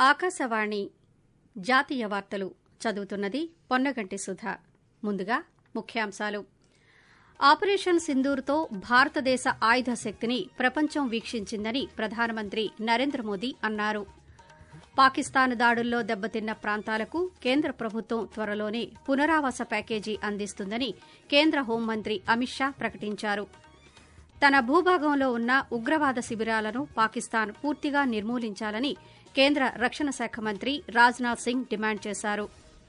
ఆకాశవాణి జాతీయ వార్తలు చదువుతున్నది పొన్నగంటి సుధ ముందుగా ముఖ్యాంశాలు ఆపరేషన్ సింధూర్తో భారతదేశ ఆయుధ శక్తిని ప్రపంచం వీక్షించిందని ప్రధానమంత్రి నరేంద్ర మోదీ అన్నారు పాకిస్తాన్ దాడుల్లో దెబ్బతిన్న ప్రాంతాలకు కేంద్ర ప్రభుత్వం త్వరలోనే పునరావాస ప్యాకేజీ అందిస్తుందని కేంద్ర హోంమంత్రి అమిత్ షా ప్రకటించారు తన భూభాగంలో ఉన్న ఉగ్రవాద శిబిరాలను పాకిస్తాన్ పూర్తిగా నిర్మూలించాలని కేంద్ర రక్షణ శాఖ మంత్రి రాజ్నాథ్ సింగ్ డిమాండ్ చేశారు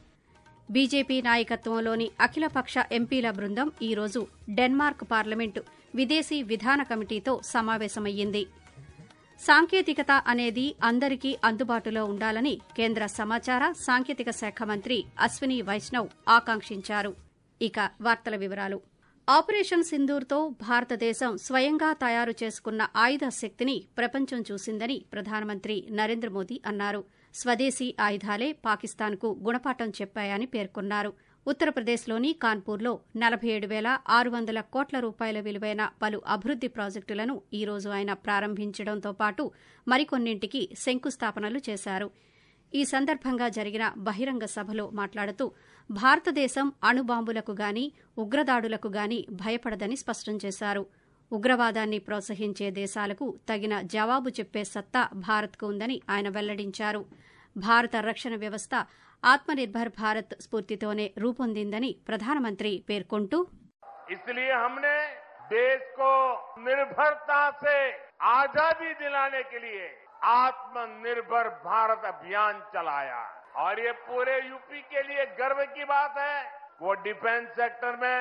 బీజేపీ నాయకత్వంలోని అఖిలపక్ష ఎంపీల బృందం ఈరోజు డెన్మార్క్ పార్లమెంటు విదేశీ విధాన కమిటీతో సమావేశమయ్యింది సాంకేతికత అనేది అందరికీ అందుబాటులో ఉండాలని కేంద్ర సమాచార సాంకేతిక శాఖ మంత్రి అశ్విని వైష్ణవ్ ఆకాంక్షించారు ఇక వార్తల వివరాలు ఆపరేషన్ సింధూర్తో భారతదేశం స్వయంగా తయారు చేసుకున్న ఆయుధ శక్తిని ప్రపంచం చూసిందని ప్రధానమంత్రి నరేంద్ర మోదీ అన్నారు స్వదేశీ ఆయుధాలే పాకిస్తాన్కు గుణపాఠం చెప్పాయని పేర్కొన్నారు ఉత్తరప్రదేశ్లోని కాన్పూర్లో నలభై ఏడు వేల ఆరు వందల కోట్ల రూపాయల విలువైన పలు అభివృద్ది ప్రాజెక్టులను ఈ రోజు ఆయన ప్రారంభించడంతో పాటు మరికొన్నింటికి శంకుస్థాపనలు చేశారు ఈ సందర్భంగా జరిగిన బహిరంగ సభలో మాట్లాడుతూ భారతదేశం అణుబాంబులకు గాని ఉగ్రదాడులకు గాని భయపడదని స్పష్టం చేశారు ఉగ్రవాదాన్ని ప్రోత్సహించే దేశాలకు తగిన జవాబు చెప్పే సత్తా భారత్కు ఉందని ఆయన వెల్లడించారు భారత రక్షణ వ్యవస్థ ఆత్మనిర్భర్ భారత్ స్ఫూర్తితోనే రూపొందిందని ప్రధానమంత్రి పేర్కొంటూ इसलिए हमने देश को निर्भरता से आजादी दिलाने के लिए आत्मनिर्भर भारत अभियान चलाया और ये पूरे यूपी के लिए गर्व की बात है वो डिफेंस सेक्टर में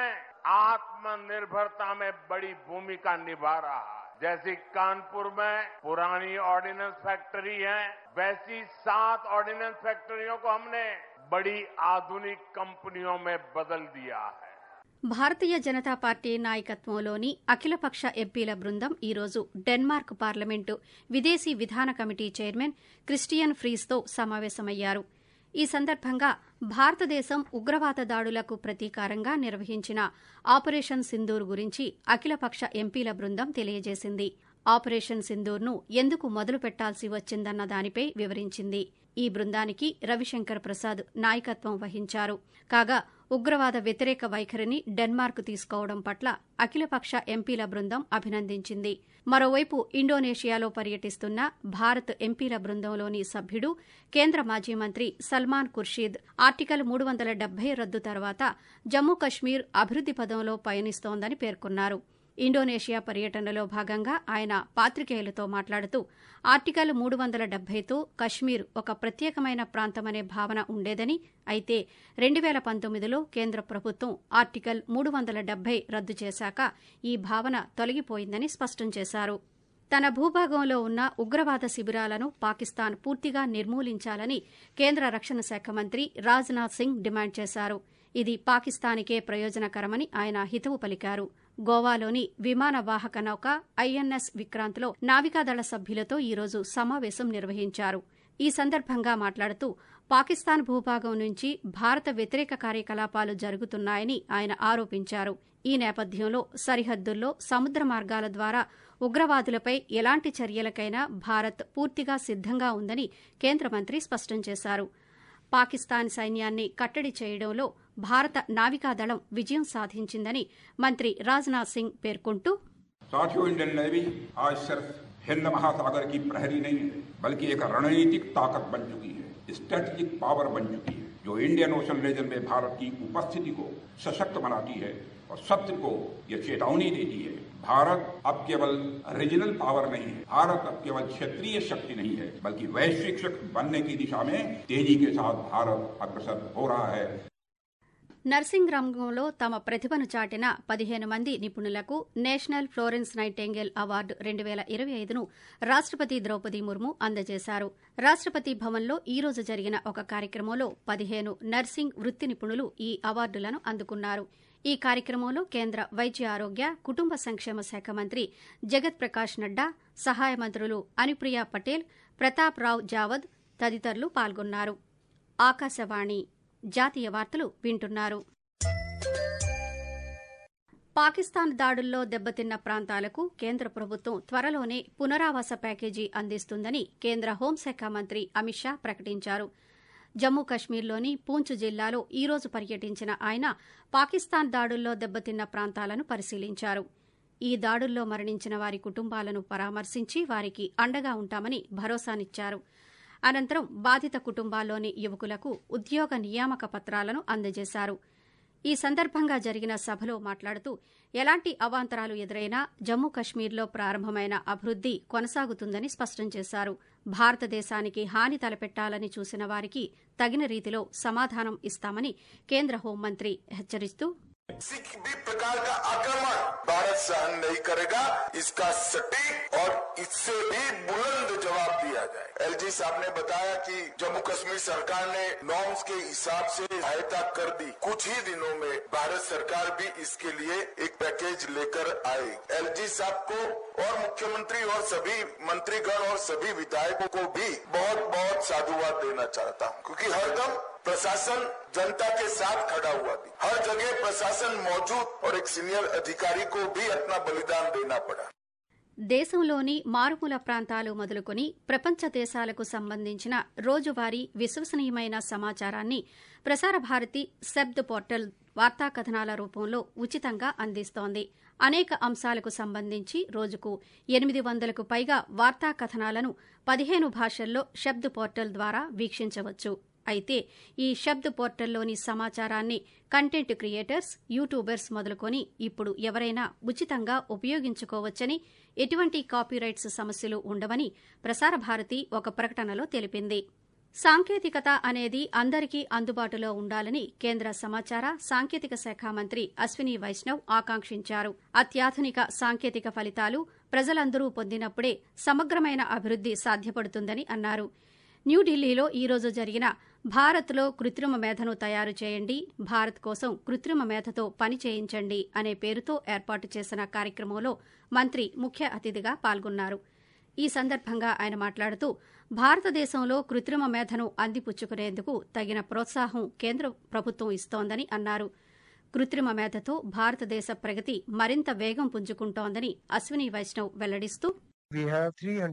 आत्मनिर्भरता में बड़ी भूमिका निभा रहा है जैसी कानपुर में पुरानी ऑर्डिनेंस फैक्ट्री है वैसी सात ऑर्डिनेंस फैक्ट्रियों को हमने बड़ी आधुनिक कंपनियों में बदल दिया है భారతీయ జనతా పార్టీ నాయకత్వంలోని అఖిలపక్ష ఎంపీల బృందం ఈరోజు డెన్మార్క్ పార్లమెంటు విదేశీ విధాన కమిటీ చైర్మన్ క్రిస్టియన్ ఫ్రీస్తో సమావేశమయ్యారు ఈ సందర్భంగా భారతదేశం ఉగ్రవాద దాడులకు ప్రతీకారంగా నిర్వహించిన ఆపరేషన్ సింధూర్ గురించి అఖిలపక్ష ఎంపీల బృందం తెలియజేసింది ఆపరేషన్ సింధూర్ను ఎందుకు మొదలు పెట్టాల్సి వచ్చిందన్న దానిపై వివరించింది ఈ బృందానికి రవిశంకర్ ప్రసాద్ నాయకత్వం వహించారు కాగా ఉగ్రవాద వ్యతిరేక వైఖరిని డెన్మార్క్ తీసుకోవడం పట్ల అఖిలపక్ష ఎంపీల బృందం అభినందించింది మరోవైపు ఇండోనేషియాలో పర్యటిస్తున్న భారత్ ఎంపీల బృందంలోని సభ్యుడు కేంద్ర మాజీ మంత్రి సల్మాన్ ఖుర్షీద్ ఆర్టికల్ మూడు వందల డెబ్బై రద్దు తర్వాత జమ్మూ కశ్మీర్ అభివృద్ది పదంలో పయనిస్తోందని పేర్కొన్నారు ఇండోనేషియా పర్యటనలో భాగంగా ఆయన పాత్రికేయులతో మాట్లాడుతూ ఆర్టికల్ మూడు వందల డెబ్బైతో కశ్మీర్ ఒక ప్రత్యేకమైన ప్రాంతమనే భావన ఉండేదని అయితే రెండు వేల పంతొమ్మిదిలో కేంద్ర ప్రభుత్వం ఆర్టికల్ మూడు వందల డెబ్బై రద్దు చేశాక ఈ భావన తొలగిపోయిందని స్పష్టం చేశారు తన భూభాగంలో ఉన్న ఉగ్రవాద శిబిరాలను పాకిస్తాన్ పూర్తిగా నిర్మూలించాలని కేంద్ర రక్షణ శాఖ మంత్రి రాజ్నాథ్ సింగ్ డిమాండ్ చేశారు ఇది పాకిస్తానికే ప్రయోజనకరమని ఆయన హితవు పలికారు గోవాలోని విమాన వాహక నౌక ఐఎన్ఎస్ విక్రాంత్లో నావికాదళ సభ్యులతో ఈరోజు సమావేశం నిర్వహించారు ఈ సందర్భంగా మాట్లాడుతూ పాకిస్తాన్ భూభాగం నుంచి భారత వ్యతిరేక కార్యకలాపాలు జరుగుతున్నాయని ఆయన ఆరోపించారు ఈ నేపథ్యంలో సరిహద్దుల్లో సముద్ర మార్గాల ద్వారా ఉగ్రవాదులపై ఎలాంటి చర్యలకైనా భారత్ పూర్తిగా సిద్దంగా ఉందని కేంద్ర మంత్రి స్పష్టం చేశారు పాకిస్తాన్ సైన్యాన్ని కట్టడి చేయడంలో భారత నావికాదళం విజయం సాధించిందని మంత్రి రాజ్నాథ్ సింగ్ పేర్కొంటూ साथियों इंडियन नेवी आज सिर्फ हिंद महासागर की प्रहरी नहीं है बल्कि एक रणनीतिक ताकत बन चुकी है स्ट्रेटेजिक पावर बन चुकी है जो इंडियन ओशन रीजन में भारत की उपस्थिति को सशक्त बनाती है और सत्य को ये चेतावनी देती है भारत अब केवल रीजनल पावर नहीं है भारत अब केवल क्षेत्रीय शक्ति नहीं है बल्कि वैश्विक शक्ति बनने की दिशा में तेजी के साथ भारत अग्रसर हो रहा है నర్సింగ్ రంగంలో తమ ప్రతిభను చాటిన పదిహేను మంది నిపుణులకు నేషనల్ ఫ్లోరెన్స్ నైటెంగేల్ అవార్డు రెండు వేల ఇరవై ఐదును రాష్టపతి ద్రౌపది ముర్ము అందజేశారు రాష్టపతి భవన్లో ఈ రోజు జరిగిన ఒక కార్యక్రమంలో పదిహేను నర్సింగ్ వృత్తి నిపుణులు ఈ అవార్డులను అందుకున్నారు ఈ కార్యక్రమంలో కేంద్ర వైద్య ఆరోగ్య కుటుంబ సంక్షేమ శాఖ మంత్రి జగత్ ప్రకాష్ నడ్డా సహాయ మంత్రులు అనుప్రియ పటేల్ ప్రతాప్ రావ్ జావద్ తదితరులు పాల్గొన్నారు ఆకాశవాణి జాతీయ వార్తలు వింటున్నారు పాకిస్తాన్ దాడుల్లో దెబ్బతిన్న ప్రాంతాలకు కేంద్ర ప్రభుత్వం త్వరలోనే పునరావాస ప్యాకేజీ అందిస్తుందని కేంద్ర హోంశాఖ మంత్రి అమిత్ షా ప్రకటించారు జమ్మూ కశ్మీర్లోని పూంచ్ జిల్లాలో ఈ రోజు పర్యటించిన ఆయన పాకిస్తాన్ దాడుల్లో దెబ్బతిన్న ప్రాంతాలను పరిశీలించారు ఈ దాడుల్లో మరణించిన వారి కుటుంబాలను పరామర్శించి వారికి అండగా ఉంటామని భరోసానిచ్చారు అనంతరం బాధిత కుటుంబాల్లోని యువకులకు ఉద్యోగ నియామక పత్రాలను అందజేశారు ఈ సందర్భంగా జరిగిన సభలో మాట్లాడుతూ ఎలాంటి అవాంతరాలు ఎదురైనా జమ్మూ కశ్మీర్లో ప్రారంభమైన అభివృద్ది కొనసాగుతుందని స్పష్టం చేశారు భారతదేశానికి హాని తలపెట్టాలని చూసిన వారికి తగిన రీతిలో సమాధానం ఇస్తామని కేంద్ర హోంమంత్రి హెచ్చరిస్తూ किसी भी प्रकार का आक्रमण भारत सहन नहीं करेगा इसका सटीक और इससे भी बुलंद जवाब दिया जाए एलजी साहब ने बताया कि जम्मू कश्मीर सरकार ने नॉर्म्स के हिसाब से सहायता कर दी कुछ ही दिनों में भारत सरकार भी इसके लिए एक पैकेज लेकर आए एलजी साहब को और मुख्यमंत्री और सभी मंत्रीगण और सभी विधायकों को भी बहुत बहुत साधुवाद देना चाहता हूं क्योंकि हरदम प्रशासन जनता के साथ खड़ा हुआ थी हर जगह प्रशासन मौजूद और एक सीनियर अधिकारी को भी अपना बलिदान देना पड़ा దేశంలోని మారుమూల ప్రాంతాలు మొదలుకొని ప్రపంచ దేశాలకు సంబంధించిన రోజువారీ విశ్వసనీయమైన సమాచారాన్ని ప్రసార భారతి శబ్ద్ పోర్టల్ వార్తా కథనాల రూపంలో ఉచితంగా అందిస్తోంది అనేక అంశాలకు సంబంధించి రోజుకు ఎనిమిది వందలకు పైగా వార్తా కథనాలను పదిహేను భాషల్లో శబ్ద్ పోర్టల్ ద్వారా వీక్షించవచ్చు అయితే ఈ శబ్ద్ పోర్టల్లోని సమాచారాన్ని కంటెంట్ క్రియేటర్స్ యూట్యూబర్స్ మొదలుకొని ఇప్పుడు ఎవరైనా ఉచితంగా ఉపయోగించుకోవచ్చని ఎటువంటి కాపీరైట్స్ సమస్యలు ఉండవని ప్రసార భారతి ఒక ప్రకటనలో తెలిపింది సాంకేతికత అనేది అందరికీ అందుబాటులో ఉండాలని కేంద్ర సమాచార సాంకేతిక శాఖ మంత్రి అశ్విని వైష్ణవ్ ఆకాంక్షించారు అత్యాధునిక సాంకేతిక ఫలితాలు ప్రజలందరూ పొందినప్పుడే సమగ్రమైన అభివృద్ది సాధ్యపడుతుందని అన్నారు న్యూఢిల్లీలో ఈ రోజు జరిగిన భారత్లో కృత్రిమ మేధను తయారు చేయండి భారత్ కోసం కృత్రిమ మేధతో పని చేయించండి అనే పేరుతో ఏర్పాటు చేసిన కార్యక్రమంలో మంత్రి ముఖ్య అతిథిగా పాల్గొన్నారు ఈ సందర్భంగా ఆయన మాట్లాడుతూ భారతదేశంలో కృత్రిమ మేధను అందిపుచ్చుకునేందుకు తగిన ప్రోత్సాహం కేంద్ర ప్రభుత్వం ఇస్తోందని అన్నారు కృత్రిమ మేధతో భారతదేశ ప్రగతి మరింత వేగం పుంజుకుంటోందని అశ్విని వైష్ణవ్ వెల్లడిస్తూ we have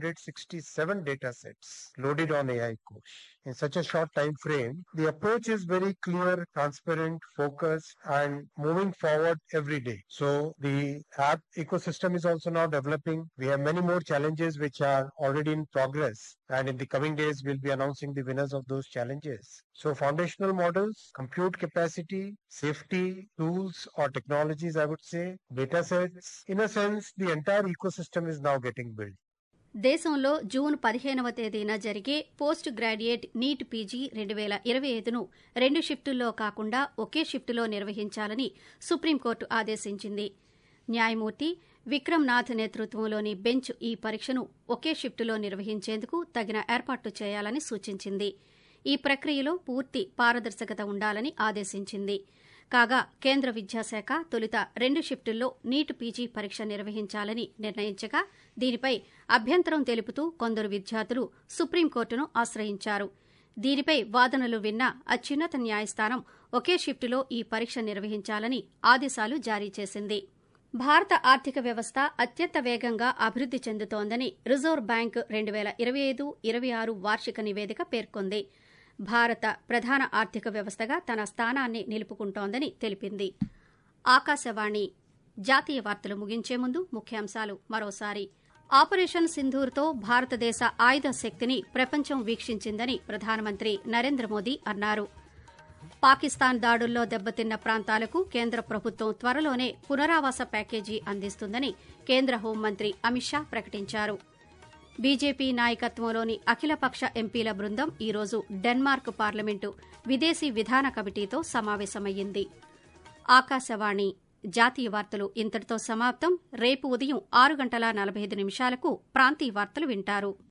367 data sets loaded on AI Coach. In such a short time frame, the approach is very clear, transparent, focused, and moving forward every day. So the app ecosystem is also now developing. We have many more challenges which are already in progress. And in the coming days, we'll be announcing the winners of those challenges. So foundational models, compute capacity, safety, tools or technologies, I would say, data sets. In a sense, the entire ecosystem is now getting built. దేశంలో June పదిహేనవ తేదీన జరిగే post graduate NEET PG రెండు వేల ఇరవై ఐదును రెండు షిఫ్టుల్లో కాకుండా ఒకే షిఫ్టులో నిర్వహించాలని సుప్రీంకోర్టు ఆదేశించింది న్యాయమూర్తి విక్రమ్ నాథ్ నేతృత్వంలోని బెంచ్ ఈ పరీక్షను ఒకే షిఫ్టులో నిర్వహించేందుకు తగిన ఏర్పాట్లు చేయాలని సూచించింది ఈ ప్రక్రియలో పూర్తి పారదర్శకత ఉండాలని ఆదేశించింది కాగా కేంద్ర విద్యాశాఖ తొలుత రెండు షిఫ్టుల్లో నీట్ పీజీ పరీక్ష నిర్వహించాలని నిర్ణయించగా దీనిపై అభ్యంతరం తెలుపుతూ కొందరు విద్యార్థులు సుప్రీంకోర్టును ఆశ్రయించారు దీనిపై వాదనలు విన్న అత్యున్నత న్యాయస్థానం ఒకే షిఫ్టులో ఈ పరీక్ష నిర్వహించాలని ఆదేశాలు జారీ చేసింది భారత ఆర్థిక వ్యవస్థ అత్యంత వేగంగా అభివృద్ది చెందుతోందని రిజర్వ్ బ్యాంక్ రెండు వేల ఇరవై ఐదు ఇరవై ఆరు వార్షిక నివేదిక పేర్కొంది భారత ప్రధాన ఆర్థిక వ్యవస్థగా తన స్థానాన్ని నిలుపుకుంటోందని తెలిపింది ఆకాశవాణి జాతీయ వార్తలు ముగించే ముందు ముఖ్యాంశాలు మరోసారి ఆపరేషన్ సింధూర్తో భారతదేశ ఆయుధ శక్తిని ప్రపంచం వీక్షించిందని ప్రధానమంత్రి నరేంద్ర మోదీ అన్నారు పాకిస్తాన్ దాడుల్లో దెబ్బతిన్న ప్రాంతాలకు కేంద్ర ప్రభుత్వం త్వరలోనే పునరావాస ప్యాకేజీ అందిస్తుందని కేంద్ర హోంమంత్రి అమిత్ షా ప్రకటించారు బీజేపీ నాయకత్వంలోని అఖిలపక్ష ఎంపీల బృందం ఈరోజు డెన్మార్క్ పార్లమెంటు విదేశీ విధాన కమిటీతో సమావేశమయ్యింది ఆకాశవాణి జాతీయ వార్తలు ఇంతటితో సమాప్తం రేపు ఉదయం ఆరు గంటల నలభై ఐదు నిమిషాలకు ప్రాంతీయ వార్తలు వింటారు